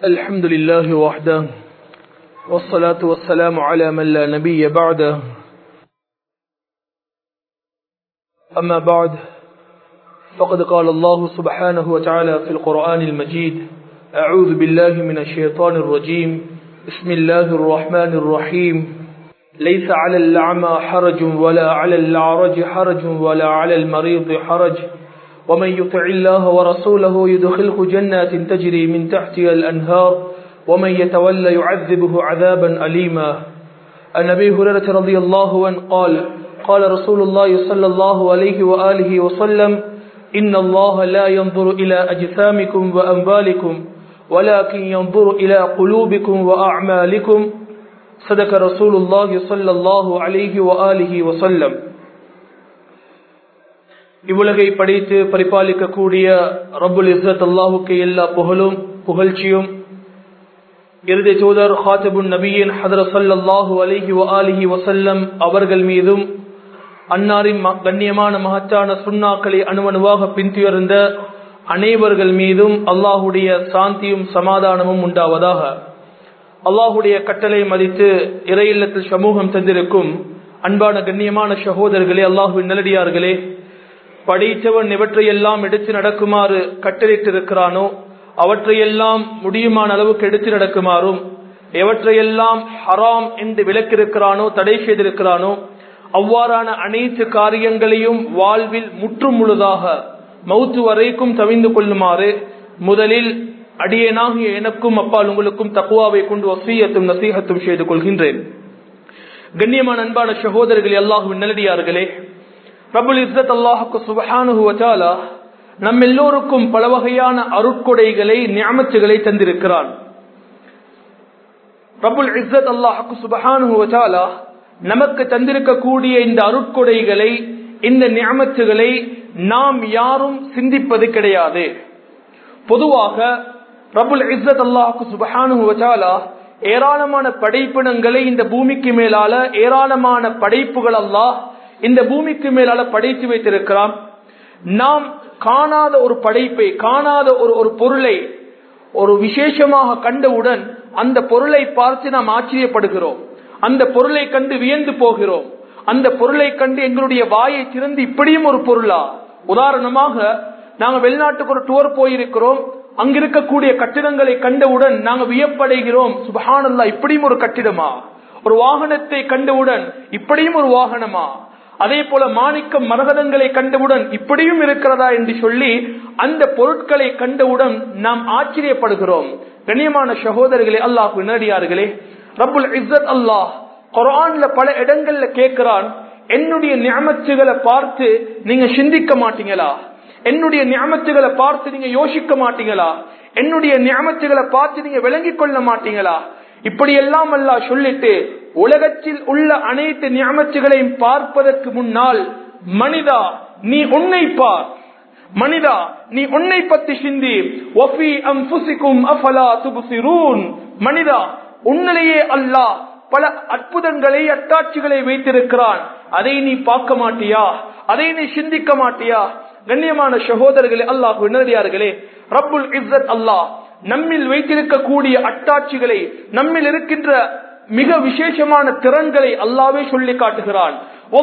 الحمد لله وحده والصلاة والسلام على من لا نبي بعده أما بعد فقد قال الله سبحانه وتعالى في القرآن المجيد أعوذ بالله من الشيطان الرجيم بسم الله الرحمن الرحيم ليس على الأعمى حرج ولا على الأعرج حرج ولا على المريض حرج ومن يطع الله ورسوله يدخله جنات تجري من تحتها الأنهار ومن يتولى يعذبه عذابا أليما عن أبي هريرة رضي الله عنه قال قال رسول الله صلى الله عليه وآله وسلم إن الله لا ينظر إلى أجسامكم وأموالكم ولكن ينظر إلى قلوبكم وأعمالكم صدق رسول الله صلى الله عليه وآله وسلم இவ்வுலகை படைத்து பரிபாலிக்கக்கூடிய ரபுல் இஸ்ரத் அல்லாஹுக்கு எல்லா புகழும் புகழ்ச்சியும் இறுதி தூதர் ஹாத்திபுன் நபியின் ஹதர சல்லாஹூ அலிஹி அலிஹி வசல்லம் அவர்கள் மீதும் அன்னாரின் கண்ணியமான மகத்தான சுண்ணாக்களை அணுவணுவாக பின்துயர்ந்த அனைவர்கள் மீதும் அல்லாஹுடைய சாந்தியும் சமாதானமும் உண்டாவதாக அல்லாஹுடைய கட்டளை மதித்து இறையில்லத்தில் சமூகம் தந்திருக்கும் அன்பான கண்ணியமான சகோதரர்களே அல்லாஹுவின் நல்லடியார்களே படைத்தவன் எவற்றையெல்லாம் எடுத்து நடக்குமாறு கட்டளையிட்டிருக்கிறானோ அவற்றையெல்லாம் முடியுமான அளவுக்கு எடுத்து நடக்குமாறும் எவற்றையெல்லாம் ஹராம் என்று விலக்கிருக்கிறானோ தடை செய்திருக்கிறானோ அவ்வாறான அனைத்து காரியங்களையும் வாழ்வில் முற்றும் முழுதாக மௌத்து வரைக்கும் தவிந்து கொள்ளுமாறு முதலில் அடியேனாகிய எனக்கும் அப்பால் உங்களுக்கும் தக்குவாவை கொண்டு வசீயத்தும் நசீகத்தும் செய்து கொள்கின்றேன் கண்ணியமான அன்பான சகோதரர்கள் அல்லாஹுவின் நல்லடியார்களே ரபுல் இஸ்ரத் அல்லாஹுக்கு சுபஹானுவச்சாலா நம் எல்லோருக்கும் பல வகையான அருட்கொடைகளை ஞாமத்துகளை தந்திருக்கிறான் ரபுல் இஸ்ரத் அல்லாஹுக்கு சுபஹானுவச்சாலா நமக்கு தந்திருக்கக்கூடிய இந்த அருட்கொடைகளை இந்த ஞாமத்துகளை நாம் யாரும் சிந்திப்பது கிடையாது பொதுவாக ரபுல் இஸ்ரத் அல்லாஹுக்கு சுபஹானுவச்சாலா ஏராளமான படைப்பினங்களை இந்த பூமிக்கு மேலால ஏராளமான படைப்புகள் அல்லாஹ் இந்த பூமிக்கு மேலால படைத்து வைத்திருக்கிறான் நாம் காணாத ஒரு படைப்பை காணாத ஒரு ஒரு பொருளை ஒரு விசேஷமாக கண்டவுடன் அந்த பொருளை பார்த்து நாம் ஆச்சரியப்படுகிறோம் அந்த பொருளை கண்டு வியந்து போகிறோம் அந்த பொருளை கண்டு எங்களுடைய வாயை திறந்து இப்படியும் ஒரு பொருளா உதாரணமாக நாங்க வெளிநாட்டுக்கு ஒரு டூர் போயிருக்கிறோம் அங்க இருக்கக்கூடிய கட்டிடங்களை கண்டவுடன் நாங்க வியப்படைகிறோம் சுபஹானல்லா இப்படியும் ஒரு கட்டிடமா ஒரு வாகனத்தை கண்டவுடன் இப்படியும் ஒரு வாகனமா அதே போல மாணிக்கம் மரகதங்களை கண்டவுடன் இப்படியும் இருக்கிறதா என்று சொல்லி அந்த பொருட்களை கண்டவுடன் நாம் ஆச்சரியப்படுகிறோம் கண்ணியமான சகோதரர்களே அல்லாஹ் நேரடியார்களே ரபுல் இஸ்ஸத் அல்லாஹ் குரான்ல பல இடங்கள்ல கேட்கிறான் என்னுடைய ஞாபகத்துகளை பார்த்து நீங்க சிந்திக்க மாட்டீங்களா என்னுடைய ஞாபகத்துகளை பார்த்து நீங்க யோசிக்க மாட்டீங்களா என்னுடைய ஞாபகத்துகளை பார்த்து நீங்க விளங்கிக் கொள்ள மாட்டீங்களா இப்படி எல்லாம் அல்லா சொல்லிட்டு உலகத்தில் உள்ள அனைத்து ஞாபகங்களையும் பார்ப்பதற்கு முன்னால் மனிதா நீ உன்னை பார் மனிதா நீ உன்னை பத்தி சிந்தி ஒஃபி அம் புசிக்கும் அஃபலா துபுசிரூன் மனிதா உன்னிலேயே அல்லாஹ் பல அற்புதங்களை அத்தாட்சிகளை வைத்திருக்கிறான் அதை நீ பார்க்க மாட்டியா அதை நீ சிந்திக்க மாட்டியா கண்ணியமான சகோதரர்களே அல்லாஹ் உணர்தியார்களே ரப்புல் இஸ்ஸத் அல்லாஹ் நம்மில் வைத்திருக்கக்கூடிய அட்டாட்சிகளை நம்மில் இருக்கின்ற மிக விசேஷமான திறன்களை அல்லாவே சொல்லி காட்டுகிறான்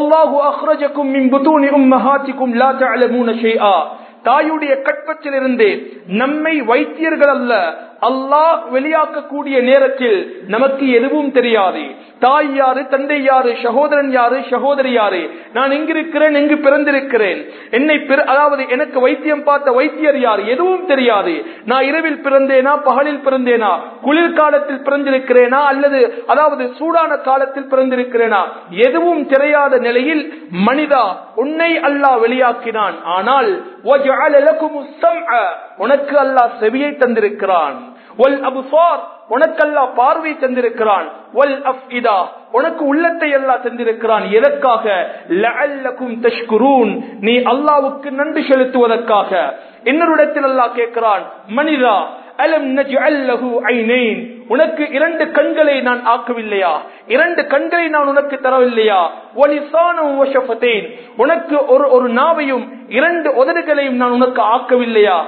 தாயுடைய கற்பத்திலிருந்து நம்மை வைத்தியர்கள் அல்ல அல்லாஹ் வெளியாக்கக்கூடிய நேரத்தில் நமக்கு எதுவும் தெரியாது தாய் யாரு தந்தை யாரு சகோதரன் யாரு சகோதரி யாரு நான் எங்கிருக்கிறேன் எங்கு பிறந்திருக்கிறேன் என்னை அதாவது எனக்கு வைத்தியம் பார்த்த வைத்தியர் யார் எதுவும் தெரியாது நான் இரவில் பிறந்தேனா பகலில் பிறந்தேனா குளிர்காலத்தில் பிறந்திருக்கிறேனா அல்லது அதாவது சூடான காலத்தில் பிறந்திருக்கிறேனா எதுவும் தெரியாத நிலையில் மனிதா உன்னை அல்லாஹ் வெளியாக்கினான் ஆனால் உனக்கு அல்லாஹ் செவியை தந்திருக்கிறான் உனக்கல்லா பார்வை தந்திருக்கிறான் உனக்கு உள்ளத்தை எல்லாம் தந்திருக்கிறான் எதற்காக நீ அல்லாவுக்கு நன்றி செலுத்துவதற்காக இன்னொரு அல்லாஹ் கேட்கிறான் மனிதா அலம் நஜ்அல்லஹு ஐனைன் உனக்கு இரண்டு கண்களை நான் ஆக்கவில்லையா இரண்டு கண்களை நான் உனக்கு தரவில்லையா ஒலிசானும் வஷஃபத்தேன் உனக்கு ஒரு ஒரு நாவையும் இரண்டு உதடுகளையும் நான் உனக்கு ஆக்கவில்லையா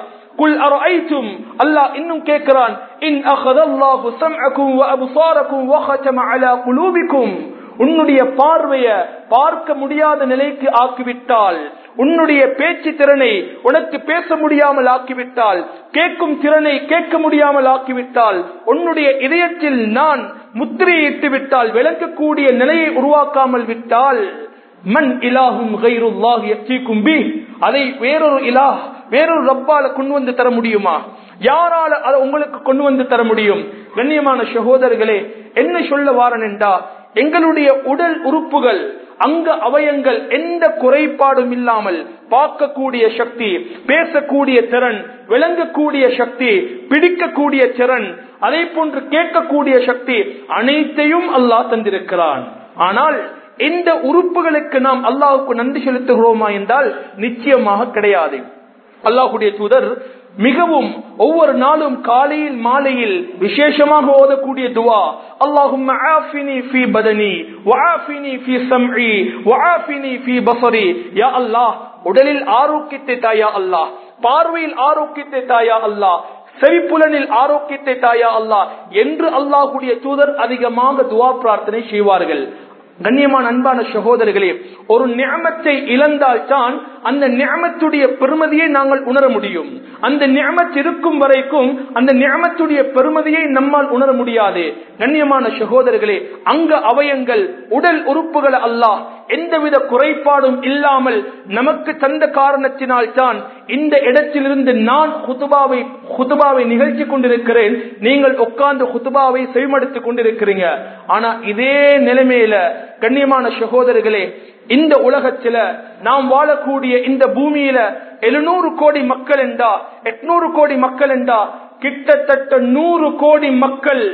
குல் அரைத்தும் அல்லாஹ் இன்னும் கேட்கிறான் இன் அகதல்லாஹு சம்அக்கும் வ அப்சாரக்கும் வ ஹதம அலா குலூபிக்கும் உன்னுடைய பார்வைய பார்க்க முடியாத நிலைக்கு ஆக்கிவிட்டால் உன்னுடைய பேச்சு திறனை உனக்கு பேச முடியாமல் ஆக்கிவிட்டால் கேட்கும் திறனை கேட்க முடியாமல் ஆக்கிவிட்டால் உன்னுடைய இதயத்தில் நான் முத்திரையிட்டு விட்டால் விளக்கக்கூடிய நிலையை உருவாக்காமல் விட்டால் மண் இலாகும் கைருல்லாஹ் யக்திக்கும் பி அதை வேறொரு இலாஹ் வேறொரு ரப்பால கொண்டு வந்து தர முடியுமா யாரால அதை உங்களுக்கு கொண்டு வந்து தர முடியும் கண்ணியமான சகோதரர்களே என்ன சொல்ல வாரன் என்றா எங்களுடைய உடல் உறுப்புகள் அங்க அவயங்கள் எந்த குறைபாடும் இல்லாமல் பார்க்கக்கூடிய சக்தி பேசக்கூடிய திறன் விளங்கக்கூடிய சக்தி பிடிக்கக்கூடிய திறன் அதே போன்று கேட்கக்கூடிய சக்தி அனைத்தையும் அல்லாஹ் தந்திருக்கிறான் ஆனால் இந்த உறுப்புகளுக்கு நாம் அல்லாஹுக்கு நன்றி செலுத்துகிறோமா என்றால் நிச்சயமாக கிடையாது அல்லாஹுடைய தூதர் மிகவும் ஒவ்வொரு நாளும் காலையில் மாலையில் விசேஷமாக ஓதக்கூடிய துவா அல்லாஹும் ஆஃபினி ஃபி பதனி வஆஃபினி ஃபி சம்இ வஆஃபினி ஃபி பஸரி யா அல்லாஹ் உடலில் ஆரோக்கியத்தை தாயா அல்லாஹ் பார்வையில் ஆரோக்கியத்தை தாயா அல்லாஹ் செவிப்புலனில் ஆரோக்கியத்தை தாயா அல்லாஹ் என்று அல்லாஹுடைய தூதர் அதிகமாக துவா பிரார்த்தனை செய்வார்கள் கண்ணியமான அன்பான சகோதரர்களே ஒரு நியமத்தை இழந்தால் தான் அந்த நியமத்துடைய பெருமதியை நாங்கள் உணர முடியும் அந்த நியமத் இருக்கும் வரைக்கும் அந்த நியமத்துடைய பெருமதியை நம்மால் உணர முடியாது கண்ணியமான சகோதரர்களே அங்க அவயங்கள் உடல் உறுப்புகள் அல்லாஹ் எந்தவித குறைபாடும் இல்லாமல் நமக்கு தந்த காரணத்தினால் தான் இந்த இடத்திலிருந்து நான் குத்துபாவை குத்துபாவை நிகழ்ச்சி கொண்டிருக்கிறேன் நீங்கள் உட்கார்ந்து குத்துபாவை செவிமடுத்துக் கொண்டிருக்கிறீங்க ஆனா இதே நிலைமையில கண்ணியமான சகோதரர்களே இந்த உலகத்துல நாம் வாழக்கூடிய இந்த பூமியில எழுநூறு கோடி மக்கள் என்றா எட்நூறு கோடி மக்கள் என்றா கிட்டத்தட்ட நூறு கோடி மக்கள்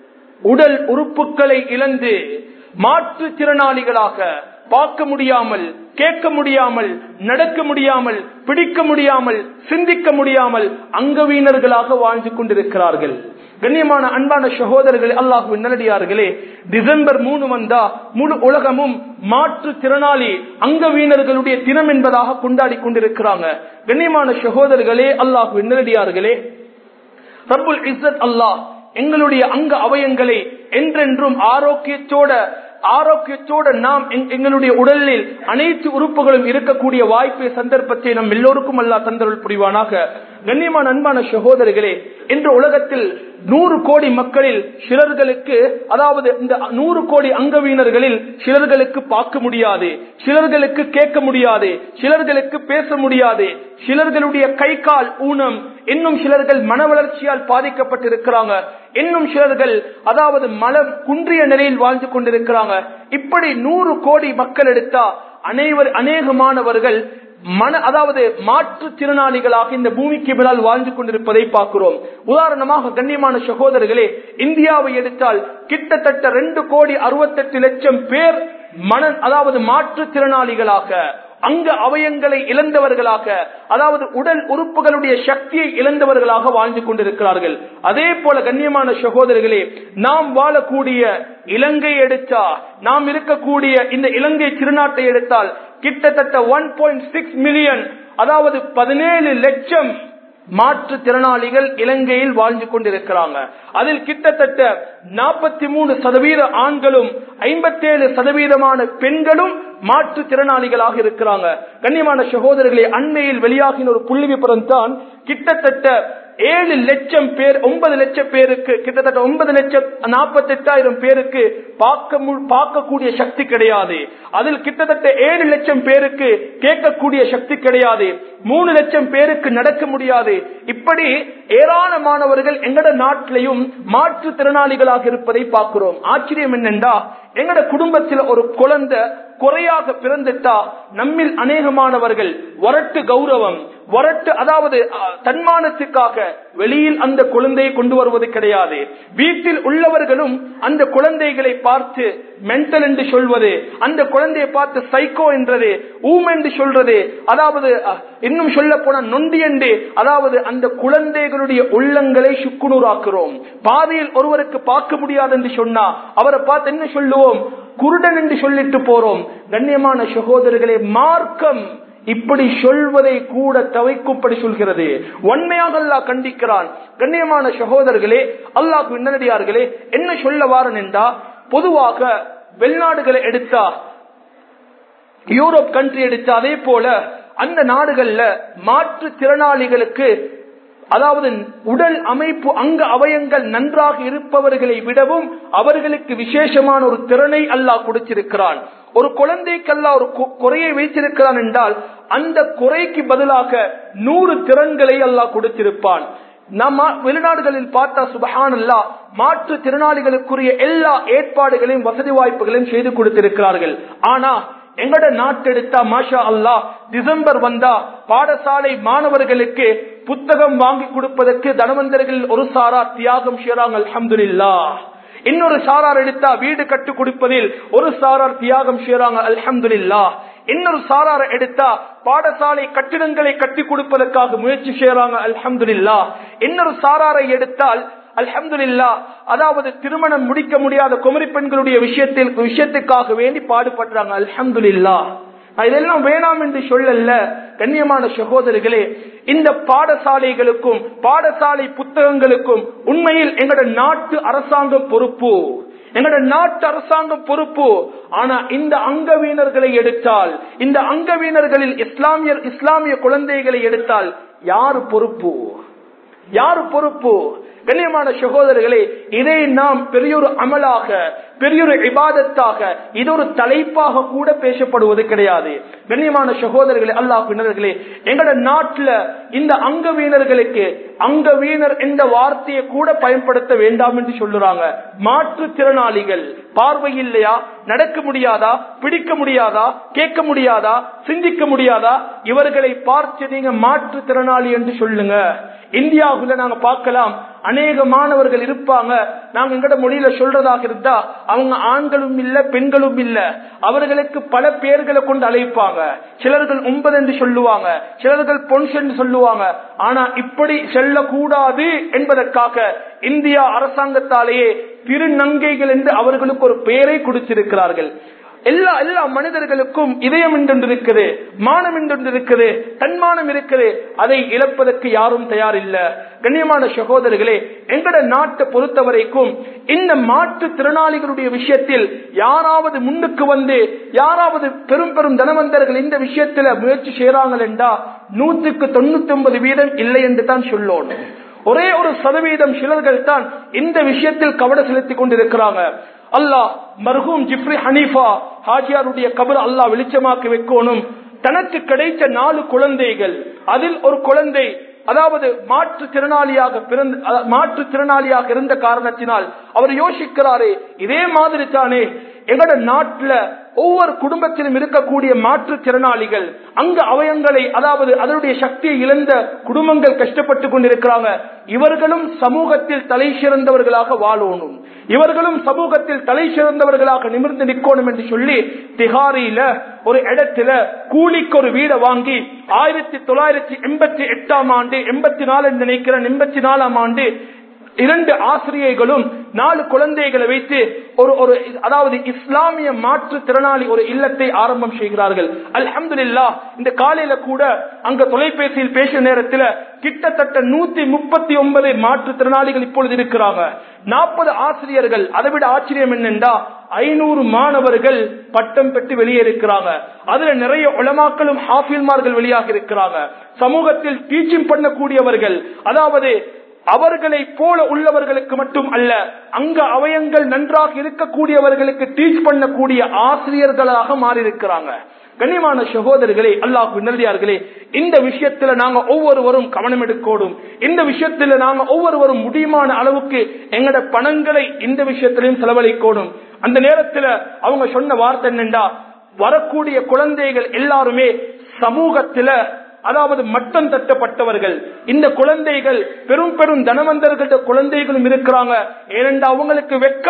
உடல் உறுப்புகளை இழந்து மாற்றுத்திறனாளிகளாக பார்க்க முடியாமல் கேட்க முடியாமல் நடக்க முடியாமல் பிடிக்க முடியாமல் சிந்திக்க முடியாமல் அங்கவீனர்களாக வாழ்ந்து கொண்டிருக்கிறார்கள் கண்ணியமான அன்பான சகோதரர்களே அல்லாஹு நல்லடியார்களே டிசம்பர் மூணு வந்தா முழு உலகமும் மாற்று திறனாளி அங்கவீனர்களுடைய தினம் என்பதாக கொண்டாடி கொண்டிருக்கிறாங்க கண்ணியமான சகோதரர்களே அல்லாஹு நல்லடியார்களே ரப்புல் இஸ்ஸத் அல்லாஹ் எங்களுடைய அங்க அவயங்களை என்றென்றும் ஆரோக்கியத்தோட ஆரோக்கியத்தோட நாம் எங்களுடைய உடலில் அனைத்து உறுப்புகளும் இருக்கக்கூடிய வாய்ப்பை சந்தர்ப்பத்தை நம் எல்லோருக்கும் அல்லா தந்தருள் புரிவானாக கண்ணியமான அன்பான சகோதரர்களே இன்று உலகத்தில் நூறு கோடி மக்களில் சிலர்களுக்கு அதாவது இந்த நூறு கோடி அங்கவீனர்களில் சிலர்களுக்கு பார்க்க முடியாது சிலர்களுக்கு கேட்க முடியாது சிலர்களுக்கு பேச முடியாது சிலர்களுடைய கை கால் ஊனம் இன்னும் சிலர்கள் மன வளர்ச்சியால் பாதிக்கப்பட்டிருக்கிறாங்க இன்னும் சிலர்கள் அதாவது மலம் குன்றிய நிலையில் வாழ்ந்து கொண்டிருக்கிறாங்க இப்படி நூறு கோடி மக்கள் எடுத்தா அனைவர் அநேகமானவர்கள் மன அதாவது மாற்றுத்திறனாளிகளாக இந்த பூமிக்கு மேலால் வாழ்ந்து கொண்டிருப்பதை பார்க்கிறோம் உதாரணமாக கண்ணியமான சகோதரர்களே இந்தியாவை எடுத்தால் கிட்டத்தட்ட ரெண்டு கோடி அறுபத்தெட்டு லட்சம் பேர் மன அதாவது மாற்றுத்திறனாளிகளாக அங்க அவயங்களை இழந்தவர்களாக அதாவது உடல் உறுப்புகளுடைய சக்தியை இழந்தவர்களாக வாழ்ந்து கொண்டிருக்கிறார்கள் அதே போல கண்ணியமான சகோதரர்களே நாம் வாழக்கூடிய இலங்கை எடுத்தா நாம் இருக்கக்கூடிய இந்த இலங்கை திருநாட்டை எடுத்தால் கிட்டத்தட்ட ஒன் பாயிண்ட் சிக்ஸ் மில்லியன் அதாவது பதினேழு லட்சம் மாற்றுத்திறனாளிகள் இலங்கையில் வாழ்ந்து கொண்டிருக்கிறாங்க அதில் கிட்டத்தட்ட நாற்பத்தி மூணு சதவீத ஆண்களும் ஐம்பத்தேழு சதவீதமான பெண்களும் மாற்றுத்திறனாளிகளாக இருக்கிறாங்க கண்ணியமான சகோதரர்களே அண்மையில் வெளியாகின ஒரு புள்ளி விபரம் தான் கிட்டத்தட்ட ஏழு லட்சம் பேர் ஒன்பது லட்சம் பேருக்கு கிட்டத்தட்ட ஒன்பது லட்சம் நாற்பத்தி எட்டாயிரம் பேருக்கு பார்க்க பார்க்கக்கூடிய சக்தி கிடையாது அதில் கிட்டத்தட்ட ஏழு லட்சம் பேருக்கு கேட்கக்கூடிய சக்தி கிடையாது மூணு லட்சம் பேருக்கு நடக்க முடியாது இப்படி ஏராளமானவர்கள் எங்கட நாட்டிலையும் மாற்றுத்திறனாளிகளாக இருப்பதை பார்க்கிறோம் ஆச்சரியம் என்னென்றா எங்கட குடும்பத்தில் ஒரு குழந்தை குறையாக பிறந்துட்டா நம்மில் அநேகமானவர்கள் வரட்டு கௌரவம் வரட்டு அதாவது தன்மானத்துக்காக வெளியில் அந்த குழந்தையை கொண்டு வருவது கிடையாது வீட்டில் உள்ளவர்களும் அந்த குழந்தைகளை பார்த்து மென்டல் என்று சொல்வது அந்த குழந்தையை பார்த்து சைக்கோ என்றது ஊம் என்று சொல்றது அதாவது இன்னும் சொல்ல போன நொண்டி என்று அதாவது அந்த குழந்தைகளுடைய உள்ளங்களை சுக்குநூறாக்குறோம் பாதையில் ஒருவருக்கு பார்க்க முடியாது என்று சொன்னா அவரை பார்த்து என்ன சொல்லுவோம் குருடன் என்று சொல்லிட்டு போறோம் கண்ணியமான சகோதரர்களே மார்க்கம் இப்படி சொல்வதை கூட தவிக்கும்படி சொல்கிறது உண்மையாக அல்லாஹ் கண்டிக்கிறான் கண்ணியமான சகோதரர்களே அல்லாஹ் பின்னடியார்களே என்ன சொல்ல வாரன் என்றா பொதுவாக வெளிநாடுகளை எடுத்தா யூரோப் கண்ட்ரி எடுத்தா அதே போல அந்த நாடுகள்ல மாற்று திறனாளிகளுக்கு அதாவது உடல் அமைப்பு அங்க அவயங்கள் நன்றாக இருப்பவர்களை விடவும் அவர்களுக்கு விசேஷமான ஒரு திறனை அல்லாஹ் கொடுத்திருக்கிறான் ஒரு குழந்தைக்கு அல்லாஹ் ஒரு கு- குறையை வைத்திருக்கிறான் என்றால் அந்த குறைக்கு பதிலாக நூறு திறன்களை அல்லாஹ் கொடுத்திருப்பான் நம்ம வெளிநாடுகளில் பார்த்தா சுபஹான் அல்லா மாற்று திறனாளிகளுக்குரிய எல்லா ஏற்பாடுகளையும் வசதி வாய்ப்புகளையும் செய்து கொடுத்திருக்கிறார்கள் ஆனா எங்கட நாட்டெடுத்தா மாஷா அல்லாஹ் டிசம்பர் வந்தா பாடசாலை மாணவர்களுக்கு புத்தகம் வாங்கி கொடுப்பதற்கு தனவந்தர்கள் ஒரு சாரா தியாகம் செய்றாங்க அல்ஹம்துலில்லாஹ் இன்னொரு சாரார் எடுத்தா வீடு கட்டு கொடுப்பதில் ஒரு சாரார் தியாகம் செய்றாங்க அல்ஹம்துலில்லாஹ் இன்னொரு சாரார் எடுத்தா பாடசாலை கட்டிடங்களை கட்டி கொடுப்பதற்காக முயற்சி செய்யறாங்க அல்ஹம்துலில்லாஹ் இன்னொரு சாராரை எடுத்தால் அல்ஹம்துலில்லா அதாவது திருமணம் முடிக்க முடியாத குமரி பெண்களுடைய விஷயத்தில் விஷயத்துக்காக வேண்டி பாடுபடுறாங்க அல்ஹம்துலில்லா நான் இதெல்லாம் வேணாம் என்று சொல்லல கண்ணியமான சகோதரிகளே இந்த பாடசாலைகளுக்கும் பாடசாலை புத்தகங்களுக்கும் உண்மையில் எங்களோட நாட்டு அரசாங்கம் பொறுப்பு எங்களோட நாட்டு அரசாங்கம் பொறுப்பு ஆனா இந்த அங்கவீனர்களை எடுத்தால் இந்த அங்கவீனர்களில் இஸ்லாமியர் இஸ்லாமிய குழந்தைகளை எடுத்தால் யாரு பொறுப்பு யாரு பொறுப்பு கண்ணியமான சகோதரர்களே இதை நாம் பெரியொரு அமலாக பெரியொரு இபாதத்தாக இது ஒரு தலைப்பாக கூட பேசப்படுவது கிடையாது கண்ணியமான சகோதரர்களே அல்லாஹ் பின்னர்களே எங்கட நாட்டுல இந்த அங்கவீனர்களுக்கு அங்கவீனர் என்ற வார்த்தையை கூட பயன்படுத்த வேண்டாம் என்று சொல்லுறாங்க மாற்றுத்திறனாளிகள் பார்வை இல்லையா நடக்க முடியாதா பிடிக்க முடியாதா கேட்க முடியாதா சிந்திக்க முடியாதா இவர்களை பார்த்து நீங்க மாற்றுத்திறனாளி என்று சொல்லுங்க இந்தியாவுல நாங்க பார்க்கலாம் அநேக மாணவர்கள் இருப்பாங்க நாங்க எங்கட மொழியில சொல்றதாக இருந்தா அவங்க ஆண்களும் இல்ல பெண்களும் இல்ல அவர்களுக்கு பல பெயர்களை கொண்டு அழைப்பாங்க சிலர்கள் ஒன்பது என்று சொல்லுவாங்க சிலர்கள் பொன்ஸ் என்று சொல்லுவாங்க ஆனா இப்படி செல்லக்கூடாது என்பதற்காக இந்தியா அரசாங்கத்தாலேயே திருநங்கைகள் என்று அவர்களுக்கு ஒரு பெயரை கொடுத்திருக்கிறார்கள் எல்லா எல்லா மனிதர்களுக்கும் இதயம் என்று இருக்குது மானம் என்று இருக்குது தன்மானம் இருக்குது அதை இழப்பதற்கு யாரும் தயார் இல்ல கண்ணியமான சகோதரர்களே எங்கட நாட்டை பொறுத்த வரைக்கும் இந்த மாற்று திறனாளிகளுடைய விஷயத்தில் யாராவது முன்னுக்கு வந்து யாராவது பெரும் பெரும் தனவந்தர்கள் இந்த விஷயத்துல முயற்சி செய்யறாங்க என்றா நூற்றுக்கு தொண்ணூத்தி ஒன்பது வீதம் இல்லை என்று தான் சொல்லணும் ஒரே ஒரு சதவீதம் சிலர்கள் தான் இந்த விஷயத்தில் கவனம் செலுத்திக் கொண்டிருக்கிறாங்க அல்லாஹ் மர்ஹூம் ஜிப்ரி ஹனீஃபா ஹாஜியாருடைய கபர் அல்லாஹ் வெளிச்சமாக்கி வைக்கணும் தனக்கு கிடைத்த நாலு குழந்தைகள் அதில் ஒரு குழந்தை அதாவது மாற்றுத்திறனாளியாக பிறந்த அஹ், மாற்றுத்திறனாளியாக இருந்த காரணத்தினால் அவர் யோசிக்கிறாரே இதே மாதிரி தானே எங்கட நாட்டுல ஒவ்வொரு குடும்பத்திலும் இருக்கக்கூடிய மாற்றுத்திறனாளிகள் அங்க அவயங்களை அதாவது அதனுடைய சக்தியை இழந்த குடும்பங்கள் கஷ்டப்பட்டு கொண்டிருக்கிறாங்க இவர்களும் சமூகத்தில் தலை சிறந்தவர்களாக வாழணும் இவர்களும் சமூகத்தில் தலை சிறந்தவர்களாக நிமிர்ந்து நிற்கணும் என்று சொல்லி திகாரியில ஒரு இடத்துல கூலிக்கு ஒரு வீடை வாங்கி ஆயிரத்தி தொள்ளாயிரத்தி எண்பத்தி எட்டாம் ஆண்டு எண்பத்தி நாலு என்று நினைக்கிறேன் எண்பத்தி நாலாம் ஆண்டு இரண்டு ஆசிரியர்களும் நாலு குழந்தைகளை வைத்து ஒரு ஒரு அதாவது இஸ்லாமிய மாற்றுத்திறனாளி ஒரு இல்லத்தை ஆரம்பம் செய்கிறார்கள் அல்ஹம்துலில்லா இந்த காலையில கூட அங்க தொலைபேசியில் பேசிய நேரத்தில் கிட்டத்தட்ட நூத்தி முப்பத்தி ஒன்பது மாற்றுத்திறனாளிகள் இப்பொழுது இருக்கிறாங்க நாற்பது ஆசிரியர்கள் அதை விட ஆச்சரியம் என்னென்றா ஐநூறு மாணவர்கள் பட்டம் பெற்று வெளியே இருக்கிறாங்க அதுல நிறைய உளமாக்களும் ஹாஃபில்மார்கள் வெளியாக இருக்கிறாங்க சமூகத்தில் டீச்சிங் பண்ணக்கூடியவர்கள் அதாவது அவர்களை போல உள்ளவர்களுக்கு மட்டும் அல்ல அங்க அவயங்கள் நன்றாக இருக்கக்கூடியவர்களுக்கு டீச் பண்ணக்கூடிய ஆசிரியர்களாக மாறியிருக்கிறாங்க கண்ணியமான சகோதரர்களே அல்லாஹ் நல்லியார்களே இந்த விஷயத்துல நாங்க ஒவ்வொருவரும் கவனம் எடுக்கோடும் இந்த விஷயத்துல நாங்க ஒவ்வொருவரும் முடியுமான அளவுக்கு எங்கட பணங்களை இந்த விஷயத்திலையும் செலவழிக்கோடும் அந்த நேரத்துல அவங்க சொன்ன வார்த்தை என்னண்டா வரக்கூடிய குழந்தைகள் எல்லாருமே சமூகத்துல அதாவது மட்டம் தட்டப்பட்டவர்கள் இந்த குழந்தைகள் பெரும் பெரும் தனவந்தர்கள குழந்தைகளும் இருக்கிறாங்க ஏனென்றா அவங்களுக்கு வெக்கம்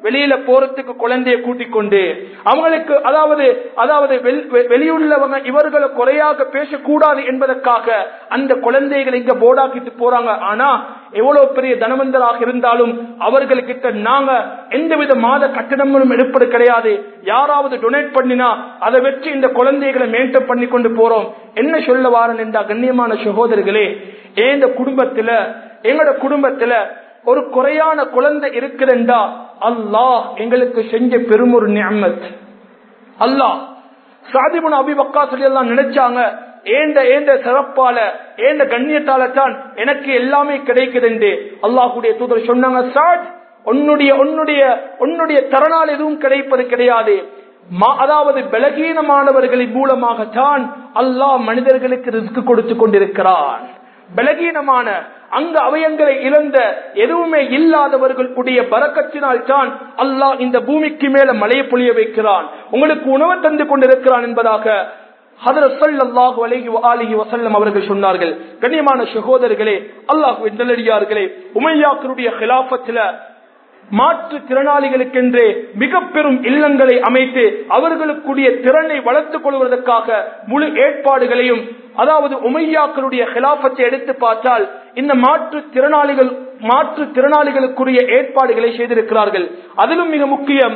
வெளியில போறதுக்கு குழந்தைய கூட்டிக் கொண்டு அவங்களுக்கு அதாவது அதாவது வெள்- வெ- வெளியுள்ளவங்க இவர்களை குறையாக பேசக்கூடாது என்பதற்காக அந்த குழந்தைகளை இங்க போடாக்கிட்டு போறாங்க ஆனா எவ்வளவு பெரிய தனவந்தராக இருந்தாலும் அவர்களுக்கிட்ட நாங்க எந்தவித மாத கட்டணங்களும் எடுப்பது கிடையாது யாராவது டொனேட் பண்ணினா அதை வச்சு இந்த குழந்தைகளை மெயின்டைன் பண்ணி கொண்டு போறோம் என்ன சொல்ல வாரன் என்ற கண்ணியமான சகோதரர்களே எந்த குடும்பத்துல எங்களோட குடும்பத்துல ஒரு குறையான குழந்தை இருக்குதுண்டா அல்லாஹ் எங்களுக்கு செஞ்ச பெரும் ஒரு நியமத் அல்லாஹ் சாதிபுன் அபி பக்கா சொல்லி எல்லாம் நினைச்சாங்க ஏண்ட ஏண்ட சிறப்பால ஏண்ட கண்ணியத்தால தான் எனக்கு எல்லாமே கிடைக்குது என்று அல்லாஹுடைய தூதர் சொன்னாங்க சாட் உன்னுடைய உன்னுடைய உன்னுடைய தரனால் எதுவும் கிடைப்பது கிடையாது மா- அதாவது பலகீனமானவர்களின் மூலமாகத்தான் அல்லாஹ் மனிதர்களுக்கு ரிஸ்க் கொடுத்து கொண்டிருக்கிறான் பலகீனமான அங்க அவயங்களை இழந்த எதுவுமே இல்லாதவர்களுடைய பறக்கத்தினால் தான் அல்லாஹ் இந்த பூமிக்கு மேல மழையை பொழிய வைக்கிறான் உங்களுக்கு உணவு தந்து கொண்டிருக்கிறான் என்பதாக ஹதரத் ஸல்லல்லாஹு அலைஹி வஆலிஹி வஸல்லம் அவர்கள் சொன்னார்கள் கண்ணியமான சகோதரர்களே அல்லாஹ்வின் நல்லடியார்களே உமையாக்களுடைய ஹிலாஃபத்துல மாற்று திறனாளிகளுக்கென்றே மிக பெரும் இல்லங்களை அமைத்து அவர்களுக்குரிய திறனை வளர்த்துக் கொள்வதற்காக முழு ஏற்பாடுகளையும் அதாவது உமையாக்களுடைய ஹிலாபத்தை எடுத்து பார்த்தால் இந்த மாற்று திறனாளிகள் மாற்று திறனாளிகளுக்குரிய ஏற்பாடுகளை செய்திருக்கிறார்கள் அதிலும் மிக முக்கியம்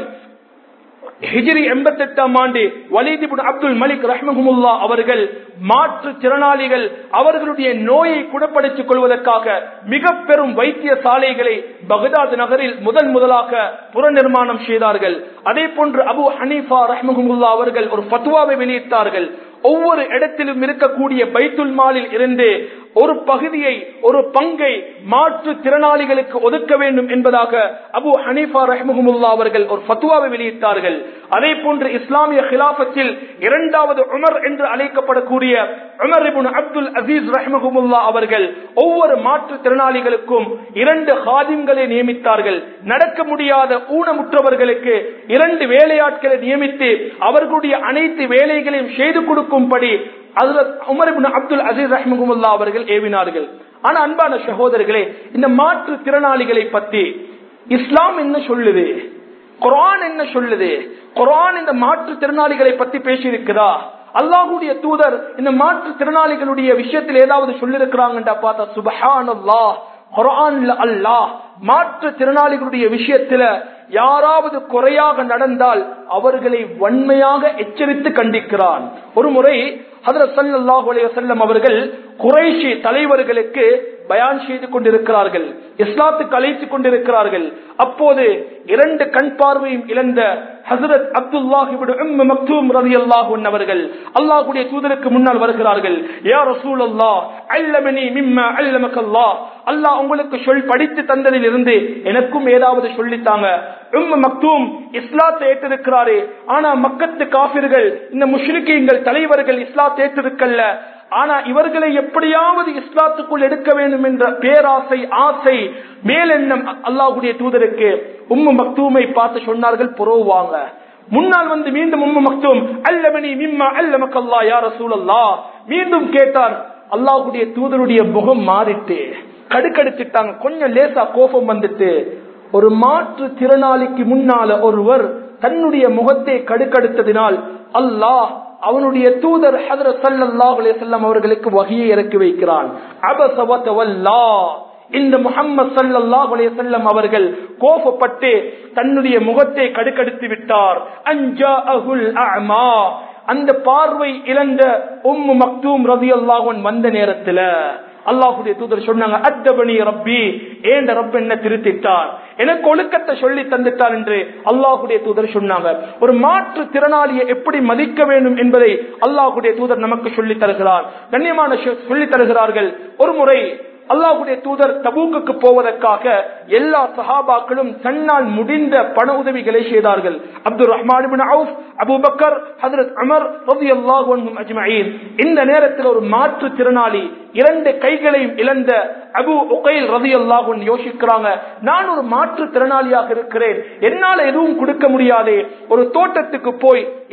ஹிஜ்ரி எண்பத்தி எட்டாம் ஆண்டு வலிதிபுன் அப்துல் மலிக் ரஹ்மஹமுல்லா அவர்கள் மாற்று திறனாளிகள் அவர்களுடைய நோயை குணப்படுத்திக் கொள்வதற்காக மிக பெரும் வைத்திய சாலைகளை பகதாத் நகரில் முதல் முதலாக புறநிர்மாணம் செய்தார்கள் அதே போன்று அபு ஹனீஃபா ரஹ்மஹமுல்லா அவர்கள் ஒரு பத்துவாவை வெளியிட்டார்கள் ஒவ்வொரு இடத்திலும் இருக்கக்கூடிய பைத்துல் மாலில் இருந்து ஒரு பகுதியை ஒரு பங்கை மாற்று திறனாளிகளுக்கு ஒதுக்க வேண்டும் என்பதாக அபு ஹனீஃபா ரஹ்மஹமுல்லா அவர்கள் ஒரு ஃபத்துவாவை வெளியிட்டார்கள் அதே போன்று இஸ்லாமிய ஹிலாபத்தில் இரண்டாவது உமர் என்று அழைக்கப்படக்கூடிய உமர் இப்னு அப்துல் அசீஸ் ரஹ்மஹமுல்லா அவர்கள் ஒவ்வொரு மாற்று திறனாளிகளுக்கும் இரண்டு ஹாதிம்களை நியமித்தார்கள் நடக்க முடியாத ஊனமுற்றவர்களுக்கு இரண்டு வேலையாட்களை நியமித்து அவர்களுடைய அனைத்து வேலைகளையும் செய்து கொடுக்கும்படி ஹஜ்ரத் உமர் இப்னு அப்துல் அசீஸ் ரஹ்மஹமுல்லா அவர்கள் ஏவினார்கள் ஆனா அன்பான சகோதரர்களே இந்த மாற்று திறனாளிகளை பத்தி இஸ்லாம் என்ன சொல்லுது குர்ஆன் என்ன சொல்லுது குர்ஆன் இந்த மாற்று திறனாளிகளை பத்தி பேசியிருக்கிறா அல்லாஹ்வுடைய தூதர் இந்த மாற்று திறனாளிகளுடைய விஷயத்தில் ஏதாவது சொல்லிருக்கிறாங்கன்றா பார்த்தா சுபஹானல்லாஹ் குர்ஆன்ல அல்லாஹ் மாற்று திறனாளிகளுடைய விஷயத்துல யாராவது குறையாக நடந்தால் அவர்களை வன்மையாக எச்சரித்து கண்டிக்கிறான் ஒரு முறை ஹதரத் ஸல்லல்லாஹு அலைஹி வஸல்லம் அவர்கள் குறைஷி தலைவர்களுக்கு பயான் செய்து கொண்டிருக்கிறார்கள் இஸ்லாத்துக்கு அழைத்துக் கொண்டிருக்கிறார்கள் அப்போது இரண்டு கண் பார்வையும் இழந்த ஹசரத் அப்துல்லாஹ் இப்னு உம்மு மக்தூம் ரலியல்லாஹு அன்ஹு அவர்கள் அல்லாஹ்வுடைய தூதருக்கு முன்னால் வருகிறார்கள் யா ரசூலல்லாஹ் அல்லமனி மிம்மா அல்லமக்கல்லாஹ் அல்லாஹ் உங்களுக்கு சொல் படித்து தந்ததில் இருந்து எனக்கும் ஏதாவது சொல்லித்தாங்க உம்மு மக்தூம் இஸ்லாத்தை ஏற்றிருக்கிறாரே ஆனா மக்கத்து காபிர்கள் இந்த முஷ்ரிக்கீங்கள் தலைவர்கள் இஸ்லாத்தை ஏற்றிருக்கல்ல ஆனா இவர்களை எப்படியாவது இஸ்லாத்துக்குள் எடுக்க வேண்டும் என்ற பேராசை ஆசை மேலெண்ணம் அல்லாஹ்வுடைய தூதருக்கு உம்மு மக்தூமை பார்த்து சொன்னார்கள் புறவுவாங்க முன்னால் வந்து மீண்டும் உம்மு மக்தூம் அல்லமணி மிம்மா அல்லமக்கல்லா யா ரசூலல்லாஹ் மீண்டும் கேட்டார் அல்லாஹ்வுடைய தூதருடைய முகம் மாறிட்டு கடுக்கடிச்சிட்டாங்க கொஞ்சம் லேசா கோபம் வந்துட்டு ஒரு மாற்று திறனாளிக்கு முன்னால ஒருவர் தன்னுடைய முகத்தை கடுக்கடுத்ததினால் அல்லாஹ் அவனுடைய தூதர் ஹதரத் ஸல்லல்லாஹு அலைஹி வஸல்லம் அவர்களுக்கு வகியை இறக்கி வைக்கிறான் அபஸ வ தவல்லா இந்த முஹம்மது ஸல்லல்லாஹு அலைஹி வஸல்லம் அவர்கள் கோபப்பட்டு தன்னுடைய முகத்தை கடுக்கடுத்து விட்டார் அன்ஜாஅஹுல் அஅமா அந்த பார்வை இழந்த உம்மு மக்தூம் ரலியல்லாஹு அன்ஹு வந்த நேரத்துல அல்லாஹுடைய தூதர் சொன்னாங்க அத்தபனி ரப்பி ஏண்ட ரப் என்ன திருத்திட்டார் எனக்கு ஒழுக்கத்தை சொல்லி தந்துட்டார் என்று அல்லாஹுடைய தூதர் சொன்னாங்க ஒரு மாற்று திறனாளியை எப்படி மதிக்க வேண்டும் என்பதை அல்லாஹுடைய தூதர் நமக்கு சொல்லி தருகிறார் கண்ணியமான சொல்லி தருகிறார்கள் ஒரு முறை அல்லாஹுடைய தூதர் தபூக்குக்கு போவதற்காக எல்லா சஹாபாக்களும் தன்னால் முடிந்த பண உதவிகளை செய்தார்கள் அப்துல் ரஹ்மான் அபு பக்கர் ஹதரத் அமர் ரலியல்லாஹு அன்ஹும் அஜ்மஈன் இந்த நேரத்தில் ஒரு மாற்று திறனாளி இரண்டு கைகளையும் இழந்த அபு உகைல் ரலியல்லாஹு அன்ஹு யோசிக்கிறாங்க நான் ஒரு மாற்று திறனாளியாக இருக்கிறேன் என்னால எதுவும் கொடுக்க முடியாதே ஒரு தோட்டத்துக்கு போய்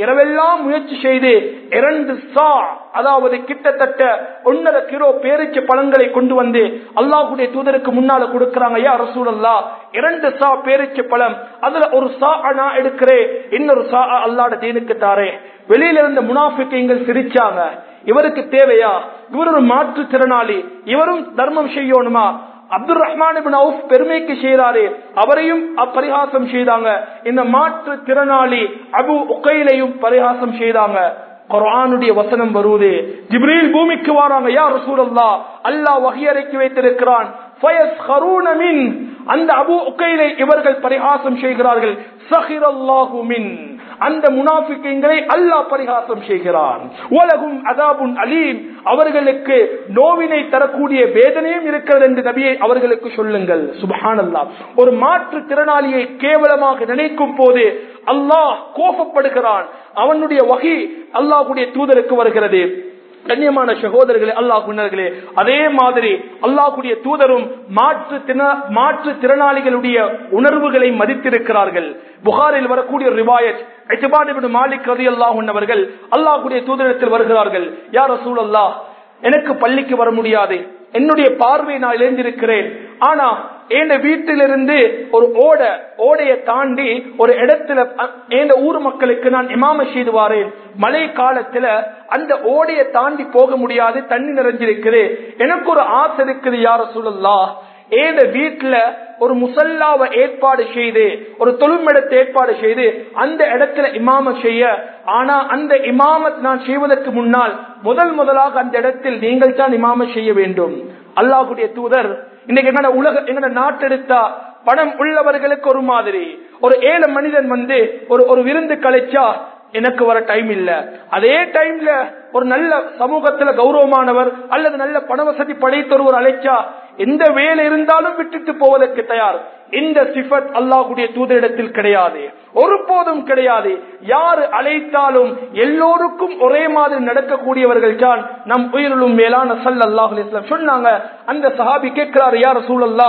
இரவெல்லாம் முயற்சி செய்து இரண்டு சா அதாவது கிட்டத்தட்ட ஒன்னரை கிலோ பேரிச்ச பழங்களை கொண்டு வந்து அல்லாஹுடைய தூதருக்கு முன்னால கொடுக்கறாங்க யா ரசூலல்லா இரண்டு சா பேரிச்ச பழம் அதுல ஒரு சா நான் எடுக்கிறேன் இன்னொரு சா அல்லாட தீனுக்கு தாரே வெளியில இருந்த முனாஃபிக்கங்கள் சிரிச்சாங்க இவருக்கு தேவையா இவர் ஒரு மாற்றுத்திறனாளி இவரும் தர்மம் செய்யணுமா அப்துல் ரஹ்மான் இப்னு அவுஃப் பெருமைக்கு செய்யறாரு அவரையும் பரிகாசம் செய்தாங்க இந்த மாற்று திறனாளி அபு உக்கையிலையும் பரிகாசம் செய்தாங்க குர்ஆனுடைய வசனம் வருவது ஜிப்ரீல் பூமிக்கு வராங்க யா ரசூலல்லாஹ் அல்லாஹ் வஹி இறக்கி வைத்திருக்கிறான் ஃபயஸ்கரூன மின் அந்த அபு உக்கைலை இவர்கள் பரிகாசம் செய்கிறார்கள் சஹிரல்லாஹு மின் அந்த முனாஃபிக்கங்களை அல்லாஹ் பரிகாசம் செய்கிறான் உலகும் அதாபுன் அலீம் அவர்களுக்கு நோவினை தரக்கூடிய வேதனையும் இருக்கிறது என்று நபியை அவர்களுக்கு சொல்லுங்கள் சுபஹானல்லாஹ் ஒரு மாற்று திறனாளியை கேவலமாக நினைக்கும் போது அல்லாஹ் கோபப்படுகிறான் அவனுடைய வகை அல்லாஹ்வுடைய தூதருக்கு வருகிறது கண்ணியமான சகோதரர்களே அல்லாஹ் குன்னர்களே அதே மாதிரி அல்லாஹுடைய தூதரும் மாற்று மாற்று திறனாளிகளுடைய உணர்வுகளை மதித்திருக்கிறார்கள் புகாரில் வரக்கூடிய ரிவாயத் மாலிக் ரதி அல்லாஹ் அவர்கள் அல்லாஹுடைய தூதரத்தில் வருகிறார்கள் யார் ரசூல் அல்லாஹ் எனக்கு பள்ளிக்கு வர முடியாது என்னுடைய பார்வை நான் இழந்திருக்கிறேன் ஆனா என் வீட்டிலிருந்து ஒரு ஓட ஓடைய தாண்டி ஒரு இடத்துல என் ஊர் மக்களுக்கு நான் இமாம செய்து வாரேன் மழை காலத்துல அந்த ஓடைய தாண்டி போக முடியாது தண்ணி நிறைஞ்சிருக்குது எனக்கு ஒரு ஆசை இருக்குது யார சொல்லலா ஏத வீட்டுல ஒரு முசல்லாவை ஏற்பாடு செய்து ஒரு தொழுமிடத்தை ஏற்பாடு செய்து அந்த இடத்துல இமாம செய்ய ஆனா அந்த இமாமத் நான் செய்வதற்கு முன்னால் முதல் முதலாக அந்த இடத்தில் நீங்கள் தான் இமாம செய்ய வேண்டும் அல்லாஹுடைய தூதர் இன்னைக்கு எங்கட உலக எங்கட நாட்டெடுத்தா பணம் உள்ளவர்களுக்கு ஒரு மாதிரி ஒரு ஏழு மனிதன் வந்து ஒரு ஒரு விருந்து கலைச்சா எனக்கு வர டைம் இல்ல அதே டைம்ல ஒரு நல்ல சமூகத்துல கௌரவமானவர் அல்லது நல்ல பண வசதி படைத்தொருவர் அழைச்சா எந்த வேலை இருந்தாலும் விட்டுட்டு போவதற்கு தயார் இந்த சிஃபத் அல்லாஹுடைய தூதரிடத்தில் கிடையாது ஒருபோதும் கிடையாது யாரு அழைத்தாலும் எல்லோருக்கும் ஒரே மாதிரி நடக்கக்கூடியவர்கள் தான் நம் உயிரிலும் மேலான சல் அல்லாஹு சொன்னாங்க அந்த சஹாபி கேட்கிறாரு யார் சூழல்லா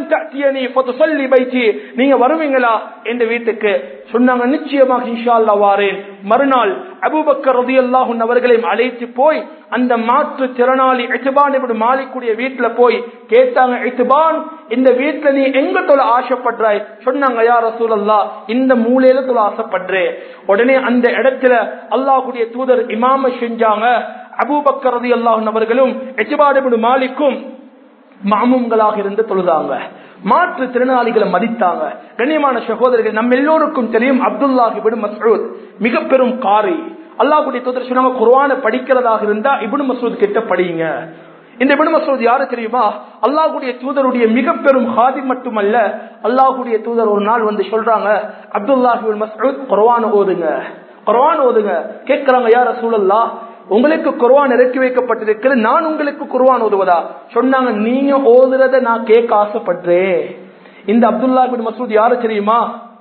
அந்த சொல்லி பைச்சி நீங்க வருவீங்களா எந்த வீட்டுக்கு சொன்னாங்க நிச்சயமாக இன்ஷா அல்லா வாரேன் மறுநாள் அபுபக்கர் ரதி அல்லாஹுன் அவர்களையும் அழைத்து போய் அந்த மாற்று திறனாளி எட்டுபான் இப்படி மாலிக்குடைய வீட்டுல போய் கேட்டாங்க எட்டுபான் இந்த வீட்டுல நீ எங்க தொலை ஆசைப்படுறாய் சொன்னாங்க யார் ரசூலல்லா இந்த மூலையில தொலை ஆசைப்படுறேன் உடனே அந்த இடத்துல அல்லாஹுடைய தூதர் இமாம செஞ்சாங்க அபூபக்கர் ரதி அல்லாஹுன் அவர்களும் எட்டுபாடு மாலிக்கும் மாமும்களாக இருந்து தொழுதாங்க மாற்று திறனாளிகளை மதித்தாங்க கண்ணியமான சகோதரர்கள் நம்ம எல்லோருக்கும் தெரியும் அப்துல்லாஹி மசூத் மிக பெரும் காரி அல்லாஹுடைய தூதர் சொன்னாங்க குர்வான படிக்கிறதாக இருந்தா இபுன் மசூத் கிட்ட படியுங்க இந்த இபுன் மசூத் யாரு தெரியுமா அல்லாஹுடைய தூதருடைய மிக பெரும் ஹாதி மட்டுமல்ல அல்லாஹுடைய தூதர் ஒரு நாள் வந்து சொல்றாங்க அப்துல்லாஹி மசூத் குர்வான ஓதுங்க குர்வான் ஓதுங்க கேட்கிறாங்க யார சூழல்லா உங்களுக்கு குர்வான் இறக்கி வைக்கப்பட்டிருக்கிறது நான் உங்களுக்கு குர்வான் ஓதுவதா சொன்னாங்க நீங்க ஓதுறத நான் கேட்க ஆசைப்படுறேன் இந்த அப்துல்லா பின் மசூத் யாரு தெரியுமா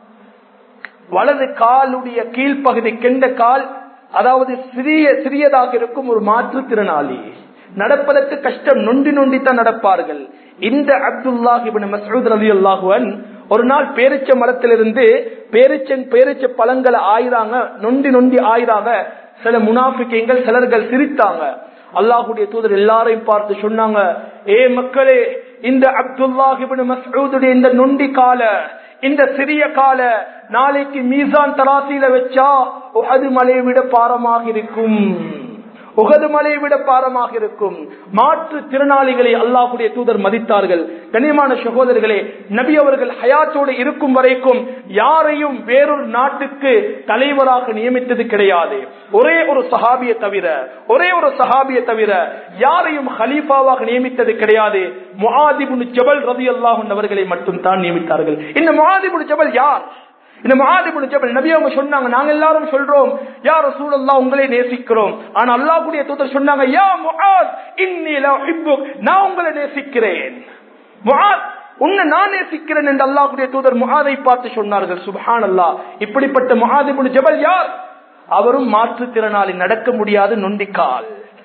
வலது காலுடைய கீழ்ப்பகுதி கெண்ட கால் அதாவது சிறிய சிறியதாக இருக்கும் ஒரு மாற்றுத்திறனாளி நடப்பதற்கு கஷ்டம் நொண்டி நொண்டி தான் நடப்பார்கள் இந்த அப்துல்லாஹிபின் மசூத் அலி அல்லாஹுவன் ஒரு நாள் பேரிச்ச மரத்திலிருந்து பேரிச்சன் பேரிச்ச பழங்களை ஆயிராங்க நொண்டி நொண்டி ஆயிராங்க சில முனாபிக்கங்கள் சிலர்கள் சிரித்தாங்க அல்லாஹுடைய தூதர் எல்லாரையும் பார்த்து சொன்னாங்க ஏ மக்களே இந்த அப்துல்லாஹிபின் மசூதுடைய இந்த நொண்டி கால இந்த சிறிய கால நாளைக்கு மீசான் தராசியில வச்சா உகது மலையை விட பாரமாக இருக்கும் உகது மலையை விட பாரமாக இருக்கும் மாற்று திறனாளிகளை அல்லாஹுடைய தூதர் மதித்தார்கள் கனியமான சகோதரர்களே நபி அவர்கள் ஹயாத்தோடு இருக்கும் வரைக்கும் யாரையும் வேறொரு நாட்டுக்கு தலைவராக நியமித்தது கிடையாது ஒரே ஒரு சஹாபியை தவிர ஒரே ஒரு சஹாபியை தவிர யாரையும் ஹலீஃபாவாக நியமித்தது கிடையாது முஹாதிபுன் ஜபல் ரதி அல்லாஹன் அவர்களை மட்டும் தான் நியமித்தார்கள் இந்த முஹாதிபுன் ஜபல் யார் இந்த மாதிபுல் ஜபல் நபி அவங்க சொன்னாங்க நாங்க எல்லாரும் சொல்றோம் யார் ரசூலல்லா உங்களை நேசிக்கிறோம் ஆனா அல்லாஹ்வுடைய தூதர் சொன்னாங்க யா முஆத் இன்னி லா உஹிப்புக் நான் உங்களை நேசிக்கிறேன் முஆத் உன்னை நான் நேசிக்கிறேன் என்று அல்லாஹ்வுடைய தூதர் முஆதை பார்த்து சொன்னார்கள் சுப்ஹானல்லாஹ் இப்படிப்பட்ட முஆதிபுல் ஜபல் யார் அவரும் மாற்றுத்திறனாளி நடக்க முடியாது நொண்டிக்கால்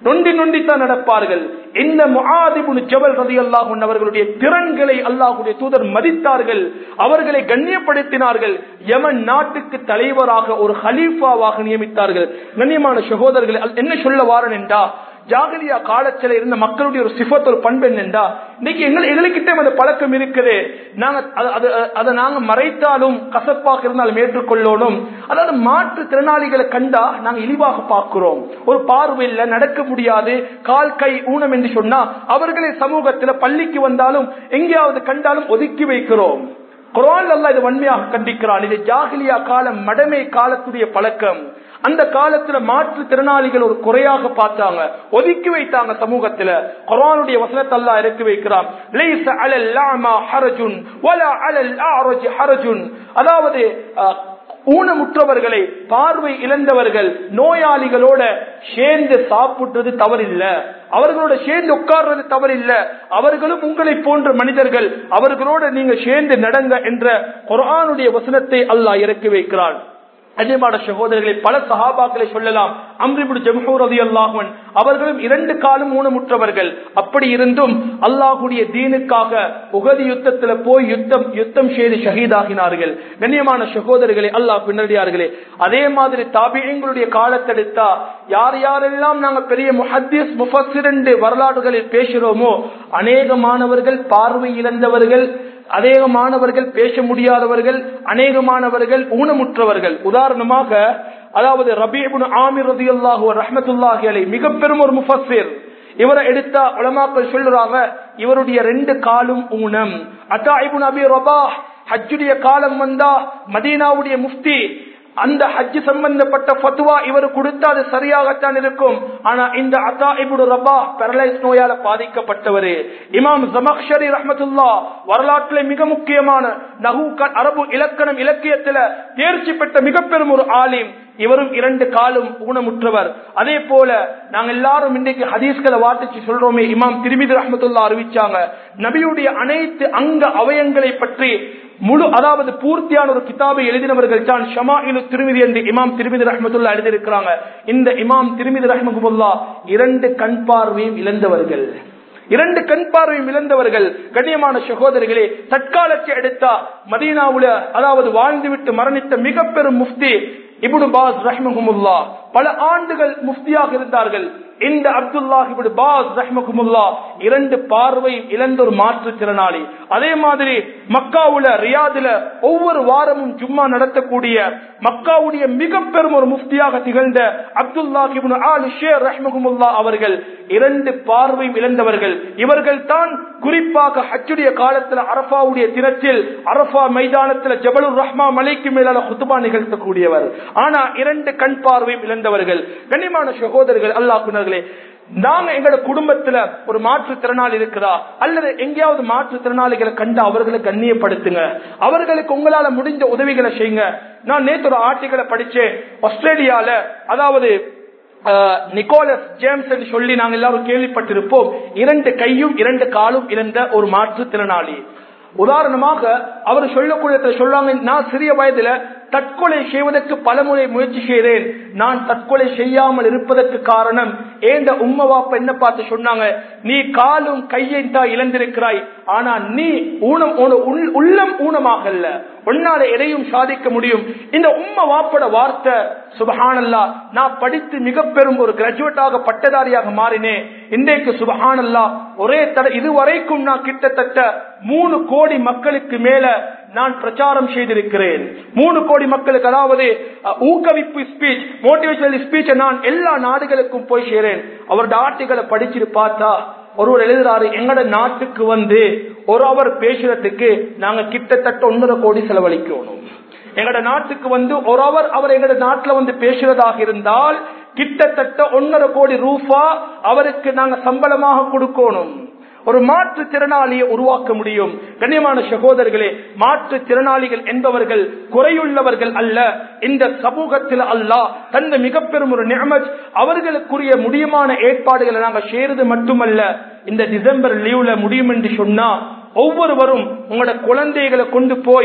நொண்டி நொண்டித்தான் நடப்பார்கள் இந்த முஆதிபுன் ஜபல் ரலியல்லாஹு அன்ஹு அவர்களுடைய திறன்களை அல்லாஹ்வுடைய தூதர் மதித்தார்கள் அவர்களை கண்ணியப்படுத்தினார்கள் யமன் நாட்டுக்கு தலைவராக ஒரு ஹலீஃபாவாக நியமித்தார்கள் கண்ணியமான சகோதரர்கள் என்ன சொல்ல வாரன் என்றா ஜாகலியா காலத்தில் இருந்த மக்களுடைய ஒரு சிஃபத் ஒரு பண்பு என்னென்றா இன்னைக்கு எங்கள் எங்களுக்கிட்ட அந்த பழக்கம் இருக்குது நாங்க அது- அது- அதை நாங்க மறைத்தாலும் கசப்பாக இருந்தாலும் ஏற்றுக்கொள்ளணும் அதாவது மாற்று திறனாளிகளை கண்டா நாங்க இழிவாக பார்க்கிறோம் ஒரு பார்வையில் நடக்க முடியாது கால் கை ஊனம் என்று சொன்னா அவர்களை சமூகத்துல பள்ளிக்கு வந்தாலும் எங்கேயாவது கண்டாலும் ஒதுக்கி வைக்கிறோம் குரான் அல்லாஹ் இது வன்மையாக கண்டிக்கிறான் இது ஜாகிலியா காலம் மடமை காலத்துடைய பழக்கம் அந்த காலத்துல மாற்று திறனாளிகள் ஒரு குறையாக பார்த்தாங்க ஒதுக்கி வைத்தாங்க சமூகத்துல குர்ஆனுடைய வசனத்தை அல்லாஹ் இறக்கி வைக்கிறான் லைஸ அலல் லஅமா ஹரஜுன் வலா அலல் அஅரஜ் ஹரஜுன் அதாவது அஹ், ஊனமுற்றவர்களை பார்வை இழந்தவர்கள் நோயாளிகளோட சேர்ந்து சாப்பிடுறது தவறில்ல அவர்களோட சேர்ந்து உட்கார்றது தவறில்ல அவர்களும் உங்களை போன்ற மனிதர்கள் அவர்களோட நீங்க சேர்ந்து நடங்க என்ற குர்ஆனுடைய வசனத்தை அல்லாஹ் இறக்கி வைக்கிறான் அஜயமான சகோதரர்களை பல சஹாபாக்களை சொல்லலாம் அம்ரிபுடு ஜம்ஹூர் ரதி அல்லாஹன் அவர்களும் இரண்டு காலம் ஊனமுற்றவர்கள் அப்படி இருந்தும் அல்லாஹுடைய தீனுக்காக உகதி யுத்தத்துல போய் யுத்தம் யுத்தம் செய்து ஷஹீதாகினார்கள் கண்ணியமான சகோதரர்களை அல்லாஹ் பின்னடியார்களே அதே மாதிரி தாபியங்களுடைய காலத்தெடுத்தா யார் யாரெல்லாம் நாங்க பெரிய முஹத்திஸ் முஃபஸ்ஸிர் என்று வரலாறுகளில் பேசுறோமோ அநேகமானவர்கள் பார்வை இழந்தவர்கள் அநேகமானவர்கள் பேச முடியாதவர்கள் அநேகமானவர்கள் ஊனமுற்றவர்கள் உதாரணமாக அதாவது ரபீபுன் ஆமிர் ரதியல்லாஹு ரஹ்மத்துல்லாஹி அலை மிக பெரும் ஒரு முஃபஸ்ஸிர் இவரை எடுத்தா உலமாக்கள் சொல்றாங்க இவருடைய ரெண்டு காலும் ஊனம் அத்தா இபுன் அபி ரபா ஹஜ்ஜுடைய காலம் வந்தா மதீனாவுடைய முஃப்தி அந்த ஹஜ் சம்பந்தப்பட்ட ஃபத்வா இவர் கொடுத்தா அது சரியாகத்தான் இருக்கும் ஆனா இந்த அத்தா இபுடு ரபா பெரலைஸ் நோயால பாதிக்கப்பட்டவர் இமாம் ஜமக்ஷரி ரஹமத்துல்லா வரலாற்றில் மிக முக்கியமான நகு அரபு இலக்கணம் இலக்கியத்துல தேர்ச்சி பெற்ற மிக பெரும் ஒரு ஆலிம் இவரும் இரண்டு காலும் ஊனமுற்றவர் அதே போல நாங்க எல்லாரும் இன்றைக்கு ஹதீஸ்களை வாட்டிச்சு சொல்றோமே இமாம் திருமிதி ரஹமத்துல்லா அறிவிச்சாங்க நபியுடைய அனைத்து அங்க அவயங்களை பற்றி முழு அதாவது பூர்த்தியான ஒரு கிதாபை எழுதினவர்கள் தான் ஷமாயிலு திருமிதி என்று இமாம் திருமிதி ரஹமத்துல்லா எழுதியிருக்கிறாங்க இந்த இமாம் திருமிதி ரஹமகுல்லா இரண்டு கண் பார்வையும் இழந்தவர்கள் இரண்டு கண் பார்வையும் இழந்தவர்கள் கண்ணியமான சகோதரிகளே தற்காலத்தை எடுத்தா மதீனாவுல அதாவது வாழ்ந்துவிட்டு மரணித்த மிக பெரும் முஃப்தி இபுடு பாஸ் ரஹ்மகுமுல்லா பல ஆண்டுகள் முஃப்தியாக இருந்தார்கள் இந்த அப்துல்லாஹ் இபுடு பாஸ் ரஹ்மகுமுல்லா இரண்டு பார்வையும் இழந்த ஒரு மாற்றுத்திறனாளி அதே மாதிரி மக்காவுல ரியாதுல ஒவ்வொரு வாரமும் ஜும்மா நடத்தக்கூடிய மக்காவுடைய மிக பெரும் ஒரு முஃப்தியாக திகழ்ந்த அப்துல்லாஹ் இப்னு ஆல் ஷேர் ரஹ்மகுமுல்லா அவர்கள் இரண்டு பார்வையும் இழந்தவர்கள் இவர்கள் தான் குறிப்பாக ஹஜ்ஜுடைய காலத்துல அரபாவுடைய தினத்தில் அரபா மைதானத்துல ஜபலுர் ரஹ்மா மலைக்கு மேலான குத்துபா நிகழ்த்தக்கூடியவர் ஆனா இரண்டு கண் பார்வையும் இழந்தவர்கள் கண்ணியமான சகோதரர்கள் அல்லாஹ்வினர்களே நாங்க எங்களோட குடும்பத்துல ஒரு மாற்றுத்திறனாளி இருக்கிறா அல்லது எங்கேயாவது மாற்றுத்திறனாளிகளை கண்டு அவர்களை கண்ணியப்படுத்துங்க அவர்களுக்கு உங்களால முடிஞ்ச உதவிகளை செய்யுங்க நான் நேற்று ஒரு ஆர்டிகளை படிச்சேன் ஆஸ்திரேலியால அதாவது அஹ், நிக்கோலஸ் ஜேம்ஸ் என்று சொல்லி நாங்க எல்லாரும் கேள்விப்பட்டிருப்போம் இரண்டு கையும் இரண்டு காலும் இழந்த ஒரு மாற்றுத்திறனாளி உதாரணமாக அவர் சொல்லக்கூடிய சொல்றாங்க நான் சிறிய வயதுல தற்கொலை செய்வதற்கு பலமுறை முயற்சி செய்தேன் நான் தற்கொலை செய்யாமல் இருப்பதற்கு காரணம் ஏண்ட உம்ம வாப்ப என்ன பார்த்து சொன்னாங்க நீ காலும் கையும் தான் இழந்திருக்கிறாய் ஆனா நீ ஊனம் உன- உள்- உள்ளம் ஊனமாகல்ல உன்னால எதையும் சாதிக்க முடியும் இந்த உம்ம வாப்பட வார்த்தை சுபஹானல்லா நான் படித்து மிக பெரும் ஒரு கிராஜுவேட்டாக பட்டதாரியாக மாறினேன் இன்றைக்கு சுபஹானல்லா ஒரே தட இதுவரைக்கும் நான் கிட்டத்தட்ட மூணு கோடி மக்களுக்கு மேல நான் பிரச்சாரம் செய்திருக்கிறேன் மூணு கோடி மக்களுக்கு அதாவது அஹ், ஊக்குவிப்பு ஸ்பீச் மோட்டிவேஷனல் ஸ்பீச் நான் எல்லா நாடுகளுக்கும் போய் சேரேன் அவரோட ஆர்டிகளை படிச்சுட்டு பார்த்தா ஒருவர் எழுதுறாரு எங்கட நாட்டுக்கு வந்து ஒரு அவர் பேசுறதுக்கு நாங்க கிட்டத்தட்ட ஒன்னரை கோடி செலவழிக்கணும் எங்கட நாட்டுக்கு வந்து ஒரு அவர் அவர் எங்கட நாட்டுல வந்து பேசுறதாக இருந்தால் கிட்டத்தட்ட ஒன்னரை கோடி ரூபா அவருக்கு நாங்க சம்பளமாக கொடுக்கணும் ஒரு மாற்று திறனாளியை உருவாக்க முடியும் கண்ணியமான சகோதரர்களே மாற்று திறனாளிகள் என்பவர்கள் குறையுள்ளவர்கள் அல்ல இந்த சமூகத்தில் அல்லாஹ் தந்த மிக பெரும் ஒரு நியமத் அவர்களுக்குரிய முடியுமான ஏற்பாடுகளை நாங்கள் செய்யறது மட்டுமல்ல இந்த டிசம்பர் லீவ்ல முடியும் என்று சொன்னா ஒவ்வொருவரும் உங்களோட குழந்தைகளை கொண்டு போய்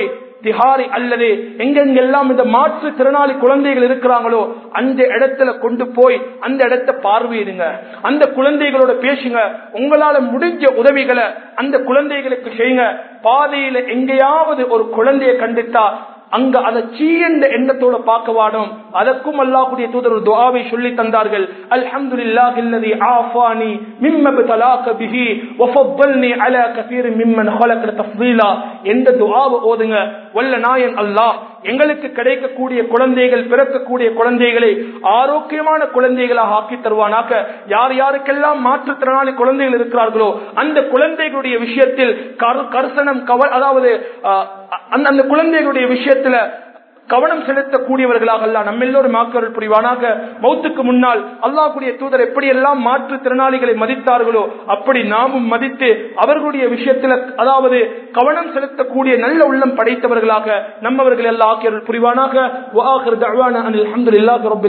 திஹாரி அல்லது எங்கெங்கெல்லாம் இந்த மாற்று திறனாளி குழந்தைகள் இருக்கிறாங்களோ அந்த இடத்துல கொண்டு போய் அந்த இடத்தை பார்வையிடுங்க அந்த குழந்தைகளோட பேசுங்க உங்களால முடிஞ்ச உதவிகளை அந்த குழந்தைகளுக்கு செய்யுங்க பாதையில எங்கேயாவது ஒரு குழந்தையை கண்டுட்டா அங்க அதை சீ என்ற எண்ணத்தோட பார்க்க வாடும் அதற்கும் அல்லாஹ்வுடைய தூதர் ஒரு துஆவை சொல்லி தந்தார்கள் அல்ஹம்துலில்லாஹி அல்லதி ஆஃபானி மிம்ம பதலாக பிஹி வஃபضلني على كثير ممن خلق تفضيلا என்ற துஆவை ஓதுங்க வல்ல நாயன் அல்லாஹ் எங்களுக்கு கிடைக்கக்கூடிய குழந்தைகள் பிறக்கக்கூடிய குழந்தைகளை ஆரோக்கியமான குழந்தைகளாக ஆக்கி தருவானாக யார் யாருக்கெல்லாம் மாற்றுத்திறனாளி குழந்தைகள் இருக்கிறார்களோ அந்த குழந்தைகளுடைய விஷயத்தில் கரு- கர்சனம் கவ அதாவது அஹ், அந்த அந்த குழந்தைகளுடைய விஷயத்துல கவனம் செலுத்தக்கூடியவர்களாக அல்ல நம்ம எல்லோரும் ஆக்கருள் புரிவானாக மௌத்துக்கு முன்னால் அல்லாஹ்வுடைய தூதர் எப்படி எல்லாம் மாற்றுத் திறனாளிகளை மதித்தார்களோ அப்படி நாமும் மதித்து அவர்களுடைய விஷயத்துல அதாவது கவனம் செலுத்தக்கூடிய நல்ல உள்ளம் படைத்தவர்களாக நம்மவர்கள் எல்லாம் ஆக்கியருள் புரிவானாக வஆகிரு தஅவானா அனில் ஹம்துலில்லாஹி ரப்பில்